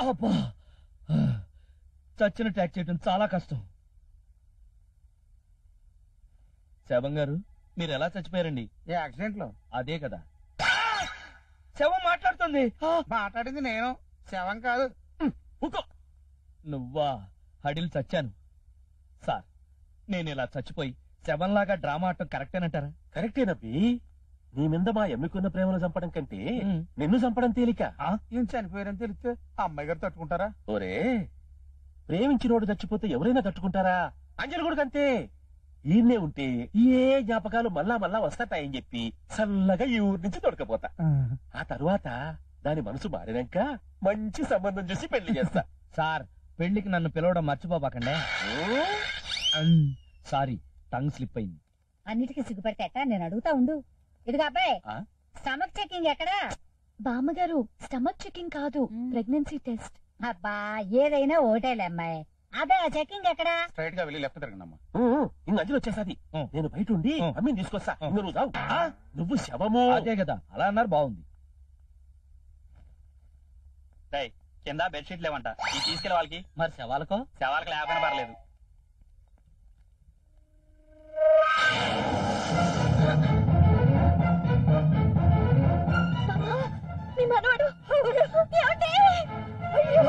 అబ్బా చచ్చినట్టు యాక్ట్ చేయడం చాలా కష్టం శవం గారు మీరు ఎలా చచ్చిపోయారండి ఏ యాక్సిడెంట్ లో అదే కదా శవం మాట్లాడుతుంది ఆ, మాట్లాడింది నేను శవం కాదు ఊకో. నువ్వా హడిల్ చచ్చాను సార్ నేను ఇలా చచ్చిపోయి శవంలాగా డ్రామా ఆడటం కరెక్టేనంటారా కరెక్టేనబ్బి నీ మీద మా ఎమ్మికున్న ప్రేమను చంపడం కంటే ఉమ్. నిన్ను చంపడం తేలిక ఈయన చనిపోయారని తెలిస్తే ఆ అమ్మాయి గారు తట్టుకుంటారా ఓరే ప్రేమించినోడు చచ్చిపోతే ఎవరైనా తట్టుకుంటారా అంజలి కూడా అంతే ఈయన్నే ఉంటే ఏ జ్ఞాపకాలు మళ్ళా మళ్ళా వస్తాయని చెప్పి చల్లగా ఈ ఊరి నుంచి తొడకపోతా ఆ తరువాత దాని మనసు మారినాక మంచి సంబంధం చూసి పెళ్లి చేస్తా సార్ పెళ్లికి నన్ను పిలవడం మర్చిపోబాకండే సారీ టంగ్ స్లిప్ అయింది అన్నిటికీ సిగ్గుపడితే ఎట్టా నేను అడుగుతా ఉండు ఇదిగా అబ్బాయి ఆ? స్టమక్ చెకింగ్ ఎక్కడా బామ్మగారు స్టమక్ చెకింగ్ కాదు మ్మ్. ప్రెగ్నెన్సీ టెస్ట్ అబ్బా ఏదైనా ఓటేలే అమ్మాయి అదే ఆ చెకింగ్ ఎక్కడా స్ట్రైట్ గా వెళ్ళి లెఫ్ట్ తిరగండి అమ్మా ఇంక అంజలి వచ్చేసాది ఉం. నేను బయట ఉండి ఉం. అమ్మిని తీసుకొస్తా ఉం. ఇంక నువ్వు రావు నువ్వు శవము అదే కదా అలా అన్నారు బాగుంది కింద బెడ్షీట్ లేవంట ఇది తీసుకెళ్ళి వాళ్ళకి మరి శవాలకో శవాలకు లేకపోయినా పర్లేదు మామా, మీ మనవడు ఏమండి? అయ్యో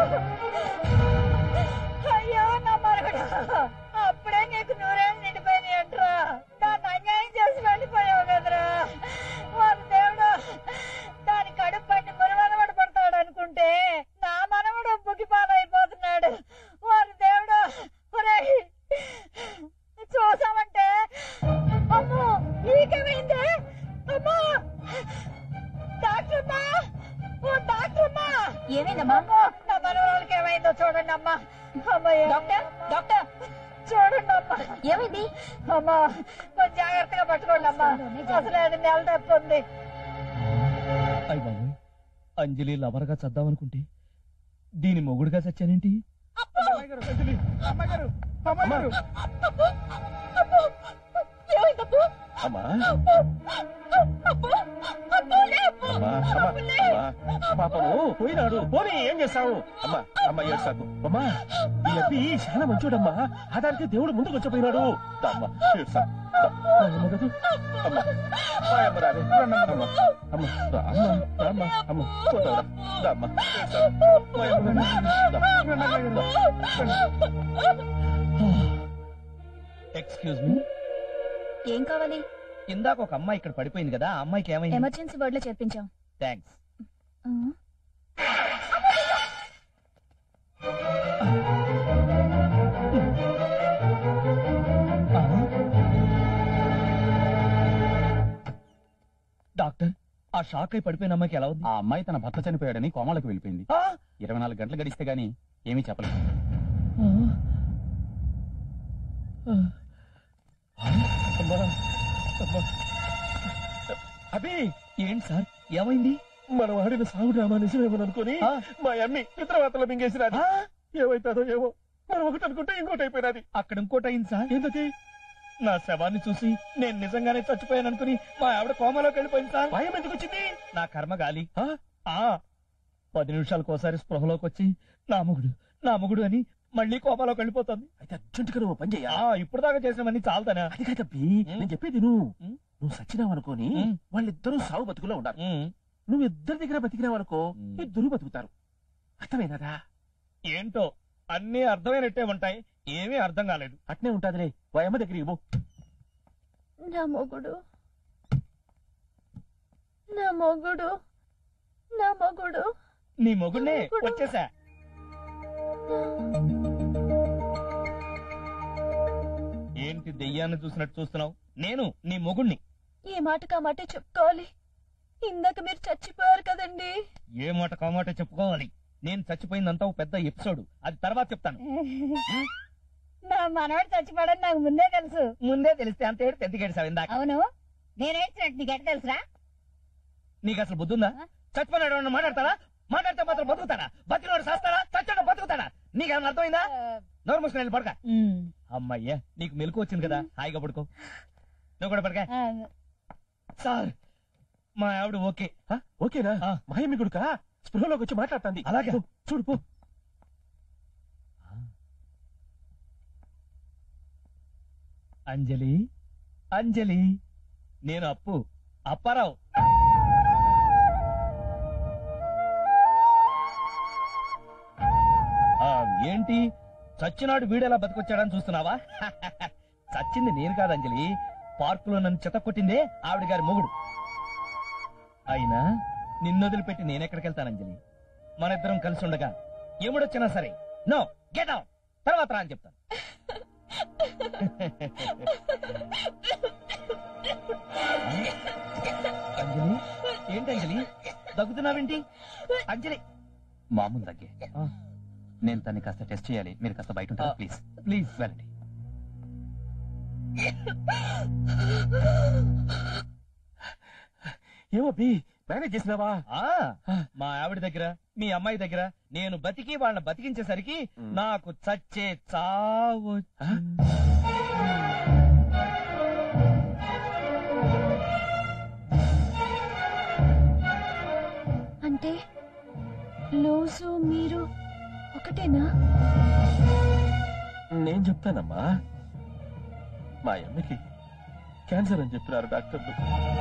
అయ్యో నా మరగడు అప్పుడే నీకు నూరేళ్ళు నిండిపోయినాయి అంటరా దాన్ని అన్యాయం చేసి వెళ్ళిపోయావు కదరా వారి దేవుడు దాని కడుపు పట్టి మరి మనవడు పడతాడు అనుకుంటే నా మనవడు బుకి పాలైపోతున్నాడు వారి దేవుడు ఒరేయ్, చూసామంటే అమ్మో ఈకేమైంది అమ్మో డాక్టర్ అమ్మా ఓ డాక్టర్ అమ్మా ఏమైందమ్మా అమ్మో నా మనవరాలకి ఏమైందో చూడండి అమ్మా అమ్మయ్య డాక్టర్ డాక్టర్ చూడండి అమ్మా ఏమైంది అమ్మా కొంచెం జాగ్రత్తగా పట్టుకోండి అమ్మా అసలు అది నెల తప్పు ఉంది అయ్య బాబు అంజలి లవర్గా చద్దామనుకుంటే దీని మొగుడుగా చచ్చానేంటి అమ్మాయి గారు అంజలి, అమ్మాయి గారు అమ్మాయి గారు ఏమైందబ్బు అమ్మా అబ్బు అబ్బు లేపు అమ్మా అమ్మా అమ్మా పాపము పోయినాడు పోనీ ఏం చేస్తావు అమ్మా అమ్మా ఏడ్సాకు అమ్మా ఈ అబ్బి చాలా మంచోడమ్మా ఆదానికి దేవుడు ముందుకు వచ్చిపోయినాడు దా అమ్మా ఏడ్సా దా. మా అమ్మ కదూ? అమ్మా మా అమ్మ రాదే అమ్మా అమ్మ రా అమ్మా రా అమ్మా అమ్మ పోతావురా దా అమ్మా ఏడ్సాకు. మా అమ్మ రాదే. దా. ఎక్స్క్యూజ్ మీ ఏం కావాలి ఇందాక ఒక అమ్మాయి ఇక్కడ పడిపోయింది కదా ఆ అమ్మాయికి ఏమైంది ఎమర్జెన్సీ వార్డ్ లో చేర్పించాం థ్యాంక్స్ ఆ, డాక్టర్ ఆ షాక్ అయి పడిపోయిన అమ్మాయికి ఎలా ఉంది ఆ అమ్మాయి తన భర్త చనిపోయాడని కోమాలకు వెళ్ళిపోయింది ఆ! ఇరవై నాలుగు గంటలు గడిస్తే గానీ ఏమీ చెప్పలేదు ఆ! ఆ! అమ్మా అమ్మా అబ్బి ఏంటి సార్ ఏమైంది మనం ఆడిన సాగు డ్రామా నిజమేమని అనుకుని ఆ! మా అమ్మి పిత్రవాతలు మింగేసినది ఆ! ఏమైతుందో ఏమో మనం ఒకటి అనుకుంటే ఇంకోటి అయిపోయినది అక్కడ ఇంకోటి అయింది సార్ ఎందుకు నా శవాన్ని చూసి నేను నిజంగానే చచ్చిపోయాను అనుకుని మా ఆవిడ కోమలోకి వెళ్ళిపోయింది సార్ భయం ఎందుకు వచ్చింది నా కర్మ గాలి ఆ? ఆ పది నిమిషాలకు ఒకసారి స్పృహలోకి వచ్చి నా మొగుడు నా మొగుడు అని మళ్ళీ కోమలోకి వెళ్ళిపోతుంది అయితే అర్జెంటుగా నువ్వు పని చెయ్యా ఆ ఇప్పుడు దాకా చేసినవన్నీ చాలతానా అది కాదబ్బి ఉం. నేను చెప్పేది నువ్వు ఉం. నువ్వు సచ్చినావు అనుకోని ఉం. వాళ్ళిద్దరూ సాగు బతుకులో ఉండాలి ఉమ్, నువ్వు ఇద్దరి దగ్గర బతికినావు అనుకో ఉం. ఇద్దరు బతుకుతారు అర్థమైనదా ఏంటో అన్ని అర్థమైనట్టే ఉంటాయి ఏమీ అర్థం కాలేదు అట్నే ఉంటాదిలే వాయమ్మ దగ్గర ఇవ్వు నా మొగుడు నా మొగుడు నా మొగుడు నీ మొగుడినే వచ్చేసా ఏంటి దెయ్యాన్ని చూసినట్టు చూస్తున్నావు నేను నీ మొగుణ్ణి ఈ మాట కామాటే చెప్పుకోవాలి ఇందాక మీరు చచ్చిపోయారు కదండి ఏ మాట కామాట చెప్పుకోవాలి నేను చచ్చిపోయిందంతా ఒక పెద్ద ఎపిసోడ్ అది తర్వాత చెప్తాను నా మనవాడు చచ్చిపోవడం నాకు ముందే తెలుసు ముందే తెలిస్తే అంత ఏడు పెద్ద గడిసావు ఇందాక అవును నేనేడ్చినట్టు నీకు ఎట్ట తెలుసురా నీకు అసలు బుద్ధుందా చచ్చిపోయినాడు ఎవరన్నా మాట్లాడతాడా మాట్లాడితే మాత్రం బతుకుతాడా బతికినోడు చేస్తాడా చచ్చాడు బతుకుతాడా నీకు ఏమన్నా అర్థమైందా నోరు మూసుకుని వెళ్ళి పడక అమ్మయ్యా నీకు మెలకు వచ్చింది కదా హాయిగా పడుకో నువ్వు కూడా పడక సార్ మా ఆవిడ ఓకే ఆ, ఓకేనా ఆ. మాయమ్మి గుడుక స్పృహలోకి వచ్చి మాట్లాడుతుంది అలాగే. చూడు పో అంజలి అంజలి నేను అప్పు అప్పారావు ఆ, ఏంటి చచ్చినాడు వీడెలా బతికొచ్చాడని చూస్తున్నావా చచ్చింది నేను కాదు అంజలి పార్కులో నన్ను చెత్త కొట్టిందే ఆవిడ గారి మొగుడు అయినా నిన్నొదిలిపెట్టి నేనెక్కడికి వెళ్తాను అంజలి మన ఇద్దరం కలిసి ఉండగా ఎముడొచ్చినా సరే నో గెట్ అవుట్ తర్వాత రా అని చెప్తాను అంజలి ఏంటి అంజలి దగ్గుతున్నావేంటి అంజలి మామూలు తగ్గే ఆ. నేను తన్ని కాస్త టెస్ట్ చేయాలి మీరు కాస్త బయట ఉంటారా ఆ. ప్లీజ్ ప్లీజ్ వెళ్ళండి ఏమో బి మేనేజ్ చేసినావా ఆ మా ఆవిడ దగ్గర మీ అమ్మాయి దగ్గర నేను బతికి వాళ్ళని బతికించేసరికి మ్. నాకు చచ్చే చావు అంటే లూజు మీరు ఒకటేనా నేను చెప్తానమ్మా మా అమ్మకి క్యాన్సర్ అని చెప్పినారు డాక్టర్లు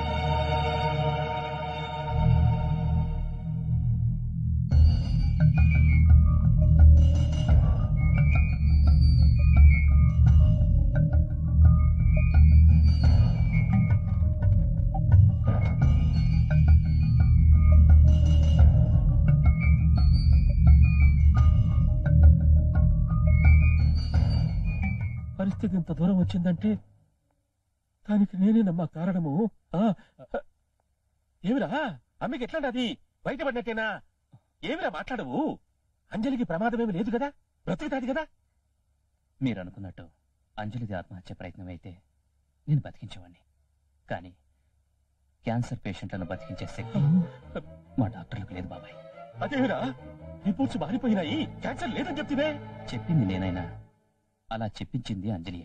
పరిస్థితి ఇంత దూరం వచ్చిందంటే దానికి నేనేనమ్మా కారణము ఆ, ఏమిరా అమ్మకి ఎట్లాంటి బయటపడినట్టేనా ఏమిరా మాట్లాడవు అంజలికి ప్రమాదమేమి లేదు కదా బ్రతుకుతాది కదా మీరు అనుకున్నట్టు అంజలిది ఆత్మహత్య ప్రయత్నం అయితే నేను బతికించేవాడిని కానీ క్యాన్సర్ పేషెంట్లను బతికించే శక్తి మా డాక్టర్లకు లేదు బాబాయ్ అదేమిరా రిపోర్ట్స్ మారిపోయినాయి క్యాన్సర్ లేదని చెప్తివే చెప్పింది నేనైనా అలా చెప్పించింది అంజలియే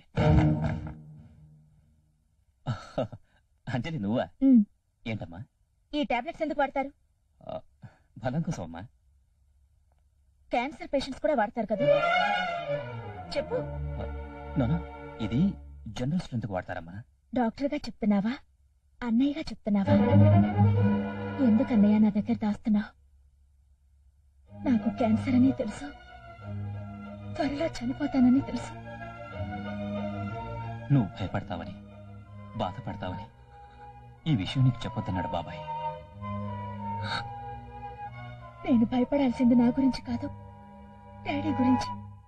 అంజలి నువ్వా ఉమ్. ఏంటమ్మా ఈ టాబ్లెట్స్ ఎందుకు వాడతారు బలం కోసం అమ్మా క్యాన్సర్ పేషెంట్స్ కూడా వాడతారు కదా చెప్పు నానా ఇది జనరల్ స్ట్రెంత్ వాడతారమ్మా డాక్టర్ గా చెప్తున్నావా అన్నయ్యగా చెప్తున్నావా ఎందుకు అన్నయ్య నా దగ్గర దాస్తున్నావు నాకు క్యాన్సర్ అని తెలుసు త్వరలో చనిపోతానని తెలుసు నువ్వు భయపడతావని బాధపడతావని ఈ విషయం నీకు చెప్పొద్దన్నాడు బాబాయ్ నేను భయపడాల్సింది నా గురించి కాదు డాడీ గురించి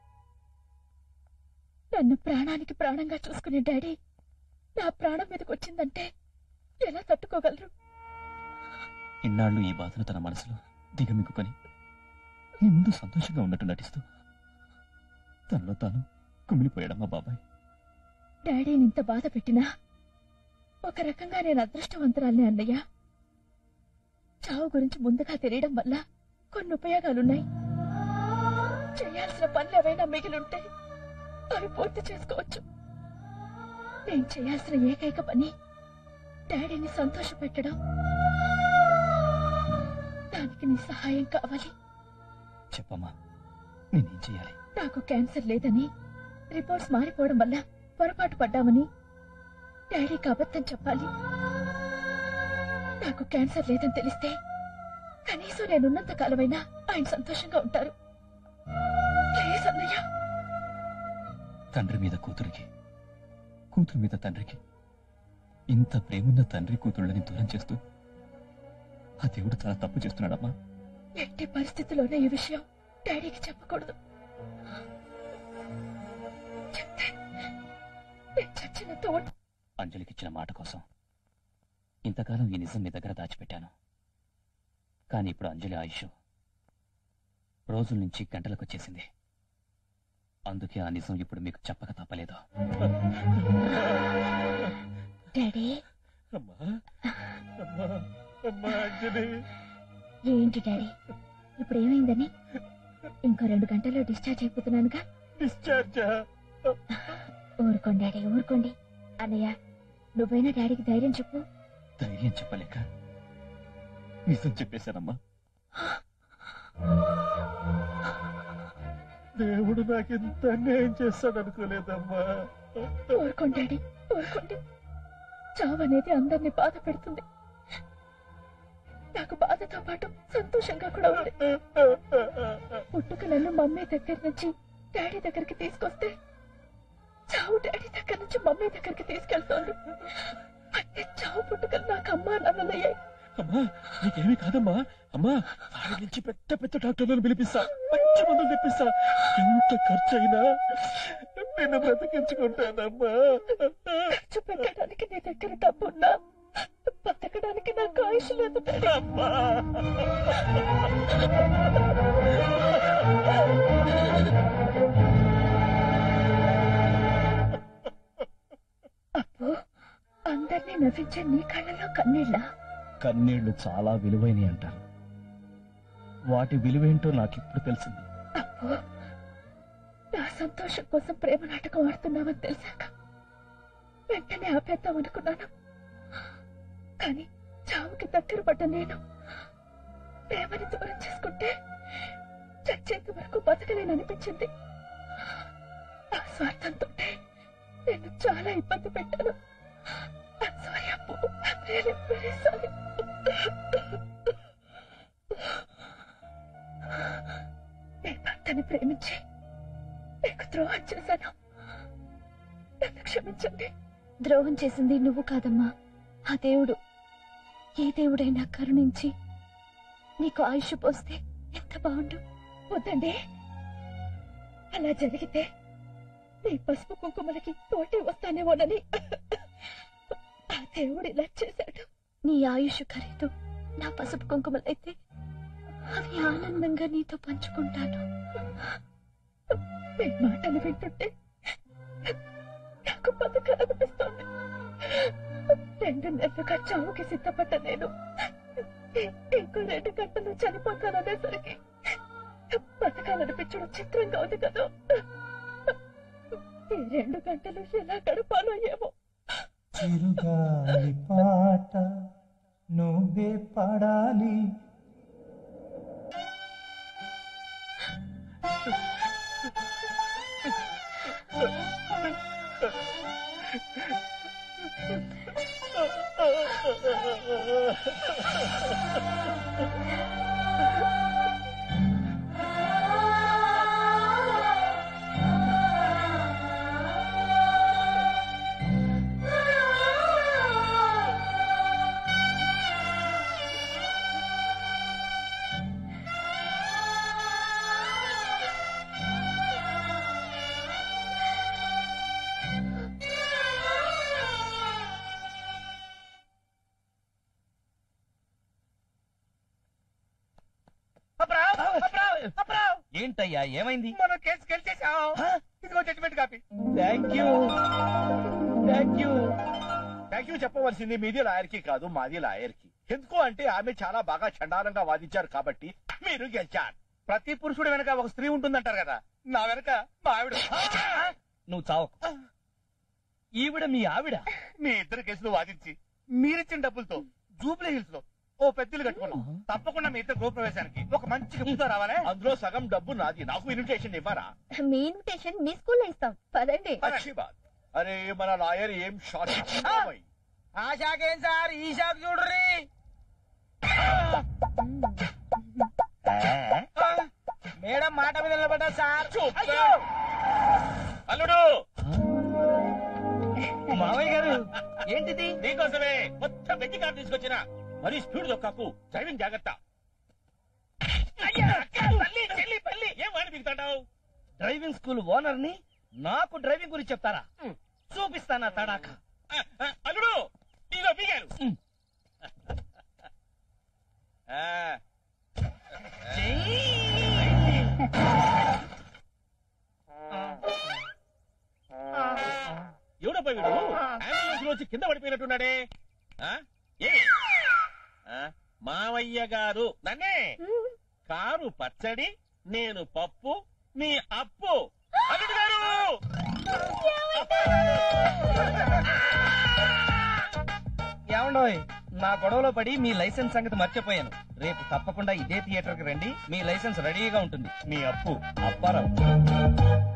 నన్ను ప్రాణానికి ప్రాణంగా చూసుకునే డాడీ నా ప్రాణం మీదకి వచ్చిందంటే ఎలా తట్టుకోగలరు ఇన్నాళ్ళు ఈ బాధను తన మనసులో దిగమిక్కుకొని నీ ముందు సంతోషంగా ఉన్నట్టు నటిస్తూ తనలో తాను కుమిలిపోయాడమ్మా బాబాయ్ డాడీని ఇంత బాధ పెట్టినా ఒక రకంగా నేను అదృష్టవంతురాల్ని అన్నయ్య చావు గురించి ముందుగా తెలియడం వల్ల కొన్ని ఉపయోగాలున్నాయి చేయాల్సిన పనులు ఏవైనా మిగిలుంటే అవి పూర్తి చేసుకోవచ్చు నేను చేయాల్సిన ఏకైక పని డాడీని సంతోష పెట్టడం దానికి నీ సహాయం కావాలి చెప్పమ్మా నేనేం చెయ్యాలి నాకు క్యాన్సర్ లేదని రిపోర్ట్స్ మారిపోవడం వల్ల పొరపాటు పడ్డామని డాడీకి అబద్ధం చెప్పాలి నాకు క్యాన్సర్ లేదని తెలిస్తే కనీసం నేనున్నంత కాలమైనా ఆయన సంతోషంగా ఉంటారు ప్లీజ్ అన్నయ్య తండ్రి మీద కూతురికి కూతురు మీద తండ్రికి ఇంత ప్రేమున్న తండ్రి కూతుళ్ళని దూరం చేస్తూ ఆ దేవుడు చాలా తప్పు చేస్తున్నాడమ్మా ఎట్టి పరిస్థితుల్లోనే ఈ విషయం డాడీకి చెప్పకూడదు చెప్తే నేను చచ్చినంత ఒట్టు అంజలికిచ్చిన మాట కోసం ఇంతకాలం ఈ నిజం మీ దగ్గర దాచిపెట్టాను కానీ ఇప్పుడు అంజలి ఆయుష్ రోజుల నుంచి గంటలకు వచ్చేసింది అందుకే ఆ నిజం ఇప్పుడు మీకు చెప్పక తప్పలేదు డాడీ అమ్మా అమ్మా అమ్మా అంజలి ఏంటి డాడీ ఇప్పుడు ఏమైందని ఇంకో రెండు గంటల్లో డిశ్చార్జ్ అయిపోతున్నానుగా డిశ్చార్జా ఊరుకోండి డాడీ ఊరుకోండి అన్నయ్య నువ్వైనా డాడీకి ధైర్యం చెప్పు ధైర్యం చెప్పలేక నిజం చెప్పేశానమ్మా దేవుడు నాకు ఇంత అన్యాయం చేస్తాడు అనుకోలేదమ్మా ఊరుకోండి డాడీ ఊరుకోండి చావు అనేది అందరినీ బాధ పెడుతుంది నాకు బాధతో పాటు సంతోషంగా కూడా ఉంది పుట్టుక నన్ను మమ్మీ దగ్గర నుంచి డాడీ దగ్గరికి తీసుకొస్తే చావు డాడీ దగ్గర నుంచి మమ్మీ దగ్గరికి తీసుకెళ్తోంది అంటే చావు పుట్టుక నాకు అమ్మా నాన్నలయ్యాయి అమ్మా నీకేమీ కాదమ్మా అమ్మా వాడి నుంచి పెద్ద పెద్ద డాక్టర్లను పిలిపిస్తా మంచి మందులు తెప్పిస్తా ఎంత ఖర్చు అయినా నిన్ను బ్రతికించుకుంటానమ్మా ఖర్చు పెట్టడానికి నీ దగ్గర డబ్బున్నా బతకడానికి నాకు ఆయుష్ లేదు డాడీ అమ్మా అబ్బో అందరినీ నవ్వించే నీ కళ్ళలో కన్నీళ్ళ కన్నీళ్లు చాలా విలువైనవి అంటారు వాటి విలువేంటో నాకు ఇప్పుడు తెలిసింది అబ్బో నా సంతోషం కోసం ప్రేమ నాటకం ఆడుతున్నావని తెలిసాక వెంటనే ఆపేద్దాం అనుకున్నాను కానీ చావుకి దగ్గర పడ్డ నేను ప్రేమని దూరం చేసుకుంటే చచ్చేంత వరకు బతకలేననిపించింది ఆ స్వార్థంతో నేను చాలా ఇబ్బంది పెట్టాను సారీ అప్పు వెరీ వెరీ సారీ నేను భర్తని ప్రేమించి నీకు ద్రోహం చేశాను నన్ను క్షమించండి ద్రోహం చేసింది నువ్వు కాదమ్మా ఆ దేవుడు ఏ దేవుడైనా కరుణించి నీకు ఆయుష్ పోస్తే ఎంత బాగుండు వద్దండి అలా జరిగితే నీ పసుపు కుంకుమలకి పోటీ వస్తానేమోనని ఆ దేవుడు ఇలా చేశాడు నీ ఆయుష్ ఖరీదు నా పసుపు కుంకుమలైతే అవి ఆనందంగా నీతో పంచుకుంటాను మీ మాటలు వింటుంటే నాకు బతకాలనిపిస్తోంది రెండు నెలలుగా చావుకి సిద్ధపడ్డ నేను ఇంకో రెండు గంటలు చనిపోతాననేసరికి బతకాలనిపించడం చిత్రంగా ఉంది కదా ఈ రెండు గంటలు ఎలా గడపాలో ఏమో చిరుగాలి పాట నువ్వే పడాలి ఏంటయ్యా ఏమైంది మనం కేసు గెలిచేసాం ఇదిగో judgement copy thank you thank you thank you చెప్పవలసింది మీది లాయర్కి కాదు మాది లాయర్కి ఎందుకు అంటే ఆమె చాలా బాగా చండాలంగా వాదించారు కాబట్టి మీరు గెలిచారు ప్రతి పురుషుడు వెనక ఒక స్త్రీ ఉంటుందంటారు కదా నా వెనక మా ఆవిడ నువ్వు చావకు ఈవిడ మీ ఆవిడ మీ ఇద్దరు కేసులు వాదించి మీరిచ్చిన డబ్బులతో జూబ్లీ హిల్స్ లో ఓ పెద్దలు కట్టుకున్నాం తప్పకుండా మీ ఇద్దరు గృహప్రవేశానికి ఒక మంచి గిఫ్ట్తో రావాలే అందులో సగం డబ్బు నాది నాకు ఇన్విటేషన్ ఇవ్వరా మీ ఇన్విటేషన్ మీ స్కూల్లో ఇస్తాం పదండి అచ్చి బాత్ అరే మన లాయర్ ఏం షార్ట్ ఇచ్చిందో మరి. ఆ శాఖ ఏం సార్ ఈ శాఖ చూడరి మేడం మాట మీద నిలబడ్డా సార్ చూపు. అల్లుడు మావయ్య గారు ఏంటిది నీకోసమే కొత్త వెండి కార్ తీసుకొచ్చిన మరీ స్పీడ్ దొక్కాకు డ్రైవింగ్ జాగ్రత్త అయ్యా, అక్క, తల్లి, చెల్లి, పల్లి. ఏం వాడి దిగుతాడావు డ్రైవింగ్ స్కూల్ ఓనర్ ని నాకు డ్రైవింగ్ గురించి చెప్తారా చూపిస్తానా తడాక అల్లుడు ఇదిగో బీగాలు ఉమ్. ఆ, ఎవడబ్బా వీడు అంబులెన్స్ లో వచ్చి కింద పడిపోయినట్టున్నాడే ఆ? ఏ ఆ? మావయ్య గారు నన్నే కారు పచ్చడి నేను పప్పు నీ అప్పు అల్లుడు గారు ఏమండోయ్ నా గొడవలో పడి మీ లైసెన్స్ సంగతి మర్చిపోయాను రేపు తప్పకుండా ఇదే థియేటర్ కి రండి మీ లైసెన్స్ రెడీగా ఉంటుంది నీ అప్పు అప్పారావు